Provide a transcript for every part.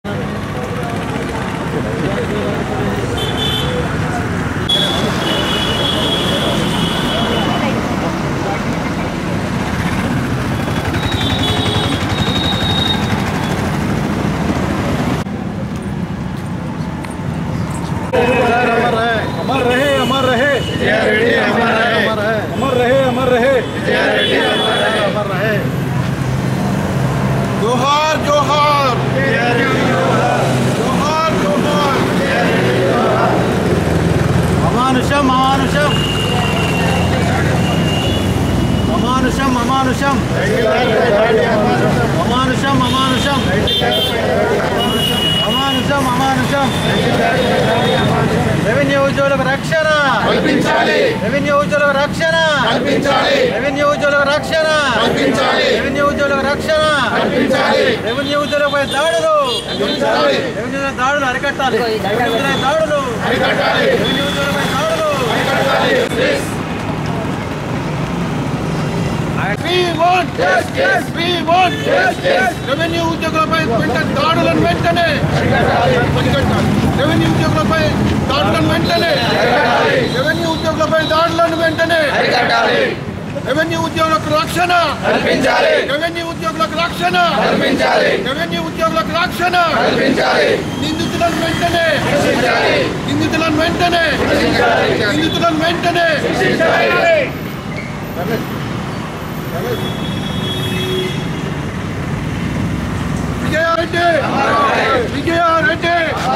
अमर रहे अमर रहे अमर रहे अमर रहे अमर रहे अमर रहे जोहार जोहार जोहार जोहार अमानुषम अमानुषम अमानुषम अमानुषम अमानुषम अमानुषम अमानुषम अमानुषम రెవెన్యూ ఉద్యోగులకు రక్షణ కల్పించాలి రెవెన్యూ ఉద్యోగులకు రక్షణ కల్పించాలి రెవెన్యూ ఉద్యోగులకు రక్షణ కల్పించాలి రెవెన్యూ ఉద్యోగులకు రక్షణ కల్పించాలి రెవెన్యూ ఉద్యోగులపై దాడులు కల్పించాలి రెవెన్యూ దాడులు అరికట్టాలి రెవెన్యూ ఉద్యోగులపై దాడులు అరికట్టాలి రెవెన్యూ ఉద్యోగులపై దాడులు అరికట్టాలి We want justice. We want justice. Revenue ఉద్యోగులపై వెంటనే దాడులను వెంటనే అరికట్టాలి. రెవెన్యూ ఉద్యోగులపై దాడులను వెంటనే రెవెన్యూ ఉద్యోగులపై దాడులను వెంటనే రెవెన్యూ ఉద్యోగులకు రక్షణ కల్పించాలి రెవెన్యూ ఉద్యోగులకు రక్షణ కల్పించాలి రెవెన్యూ ఉద్యోగులకు రక్షణ కల్పించాలి నిందితులను వెంటనే నిందితులను వెంటనే నిందితులను వెంటనే విజయారెడ్డి విజయారెడ్డి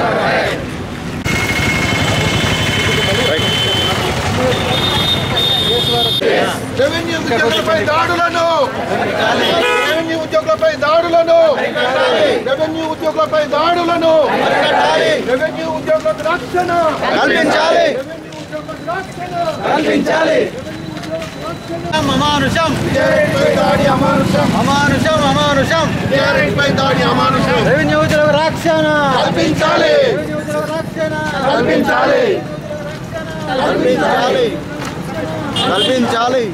రెవెన్యూ ఉద్యోగులపై దాడులను రెవెన్యూ ఉద్యోగులపై దాడులను రెవెన్యూ ఉద్యోగులపై దాడులను రెవెన్యూ ఉద్యోగులకు రక్షణ కల్పించాలి రెవెన్యూ ఉద్యోగులకు రక్షణ కల్పించాలి అమానుషం విజయారెడ్డిపై దాడి అమానుషం అమానుషం అమానుషం విజయారెడ్డిపై దాడి అమానుషం రెవెన్యూ ఉద్యోగులకు రక్షణ కల్పించాలి రెవెన్యూ ఉద్యోగులకు రక్షణ కల్పించాలి కల్పించాలి కల్పించాలి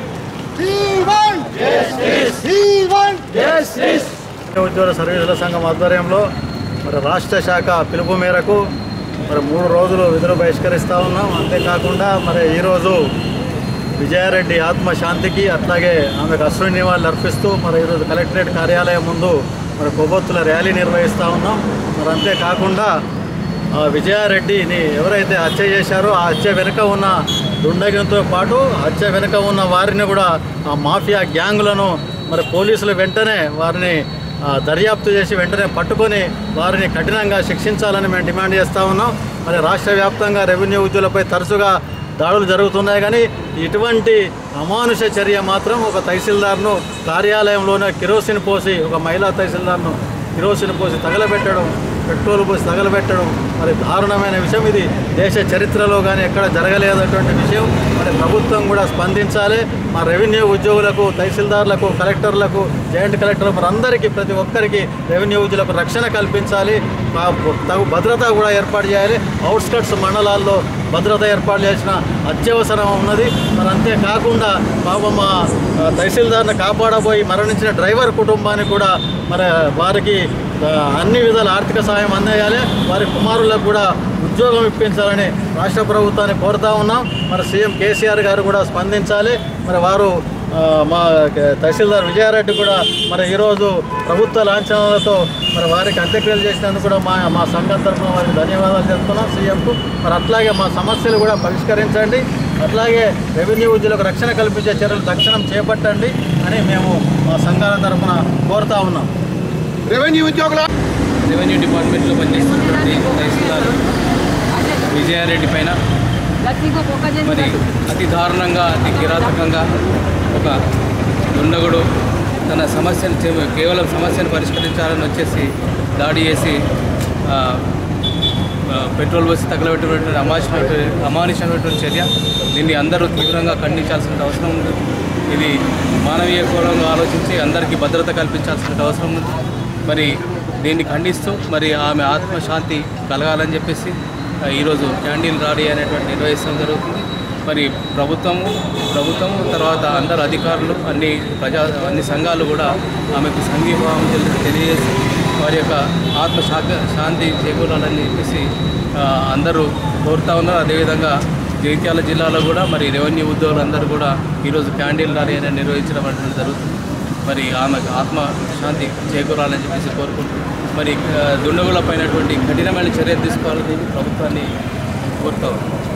ఉద్యోగ సర్వీసుల సంఘం ఆధ్వర్యంలో మరి రాష్ట్ర శాఖ పిలుపు మేరకు మరి మూడు రోజులు విధులు బహిష్కరిస్తూ ఉన్నాం అంతేకాకుండా మరి ఈరోజు విజయారెడ్డి ఆత్మశాంతికి అట్లాగే ఆమెకు అశ్విని నివాళులు అర్పిస్తూ మరి ఈరోజు కలెక్టరేట్ కార్యాలయం ముందు మరి కొవ్వొత్తుల ర్యాలీ నిర్వహిస్తూ ఉన్నాం మరి అంతేకాకుండా ఆ విజయారెడ్డిని ఎవరైతే హత్య చేశారో ఆ హత్య వెనుక ఉన్న దుండగంతో పాటు హత్య వెనుక ఉన్న వారిని కూడా ఆ మాఫియా గ్యాంగులను మరి పోలీసులు వెంటనే వారిని ఆ, దర్యాప్తు చేసి వెంటనే పట్టుకొని వారిని కఠినంగా శిక్షించాలని మేము డిమాండ్ చేస్తూ ఉన్నాం మరి రాష్ట్ర వ్యాప్తంగా రెవెన్యూ ఉద్యోగులపై తరచుగా దాడులు జరుగుతున్నాయి కానీ ఇటువంటి అమానుష చర్య మాత్రం ఒక తహసీల్దార్ను కార్యాలయంలోనే కిరోసిన్ పోసి ఒక మహిళా తహసీల్దార్ను కిరోసిన్ పోసి తగలబెట్టడం పెట్రోల్ పోసి తగలబెట్టడం మరి దారుణమైన విషయం ఇది దేశ చరిత్రలో కానీ ఎక్కడ జరగలేదటువంటి విషయం మరి ప్రభుత్వం కూడా స్పందించాలి మా రెవెన్యూ ఉద్యోగులకు తహసీల్దార్లకు కలెక్టర్లకు జాయింట్ కలెక్టర్ మరి అందరికీ ప్రతి ఒక్కరికి రెవెన్యూ ఉద్యోగులకు రక్షణ కల్పించాలి మా తగు భద్రత కూడా ఏర్పాటు చేయాలి అవుట్స్కట్స్ మండలాల్లో భద్రత ఏర్పాటు చేసిన అత్యవసరం ఉన్నది మరి అంతేకాకుండా పాపం మా ఆ, తహసీల్దార్ని కాపాడబోయి మరణించిన డ్రైవర్ కుటుంబానికి కూడా మరి వారికి ఆ, అన్ని విధాల ఆర్థిక సహాయం అందేయాలి వారి కుమారులకు కూడా ఉద్యోగం ఇప్పించాలని రాష్ట్ర ప్రభుత్వాన్ని కోరుతా ఉన్నాం మరి సీఎం కేసీఆర్ గారు కూడా స్పందించాలి మరి వారు ఆ, మా తహసీల్దార్ విజయారెడ్డి కూడా మరి ఈరోజు ప్రభుత్వ లాంఛనాలతో మరి వారికి అంత్యక్రియలు చేసినందుకు కూడా మా మా సంఘం తరఫున వారికి ధన్యవాదాలు చెప్తున్నాం సీఎంకు మరి అట్లాగే మా సమస్యలు కూడా పరిష్కరించండి అట్లాగే రెవెన్యూ ఉద్యోగులకు రక్షణ కల్పించే చర్యలు తక్షణం చేపట్టండి అని మేము మా సంఘాల తరఫున కోరుతా ఉన్నాం రెవెన్యూ ఉద్యోగుల రెవెన్యూ డిపార్ట్మెంట్లో పనిచేస్తున్నటువంటి తహసీల్దార్ విజయారెడ్డి పైన మరి అతి దారుణంగా అతి కిరాతకంగా ఒక దుండగుడు తన సమస్యను చే- కేవలం సమస్యను పరిష్కరించాలని వచ్చేసి దాడి చేసి ఆ, ఆ, పెట్రోల్ బస్సు తగలబెట్టినటువంటి అమానుషమైనటువంటి అమానుషమైనటువంటి చర్య దీన్ని అందరూ తీవ్రంగా ఖండించాల్సిన అవసరం ఉంది ఇది మానవీయ కోణంగా ఆలోచించి అందరికీ భద్రత కల్పించాల్సిన అవసరం ఉంది మరి దీన్ని ఖండిస్తూ మరి ఆమె ఆత్మశాంతి కలగాలని చెప్పేసి ఆ, ఈరోజు క్యాండిల్ రాడీ అనేటువంటి నిర్వహించడం జరుగుతుంది మరి ప్రభుత్వము ప్రభుత్వము తర్వాత అందరు అధికారులు అన్ని ప్రజా అన్ని సంఘాలు కూడా ఆమెకు సంఘీభావం తెలి- తెలియజేసి వారి యొక్క ఆత్మ శాఖ శాంతి చేకూరాలని చెప్పేసి ఆ, అందరూ కోరుతా ఉన్నారు అదేవిధంగా జగిత్యాల జిల్లాలో కూడా మరి రెవెన్యూ ఉద్యోగులందరూ కూడా ఈరోజు క్యాండిల్ ర్యాలీ అనేది నిర్వహించడం అనేది జరుగుతుంది మరి ఆమెకు ఆత్మ శాంతి చేకూరాలని చెప్పేసి కోరుకుంటూ మరి ఆ, దుండగుల పైనటువంటి కఠినమైన చర్యలు తీసుకోవాలని ప్రభుత్వాన్ని కోరుతా ఉన్నాం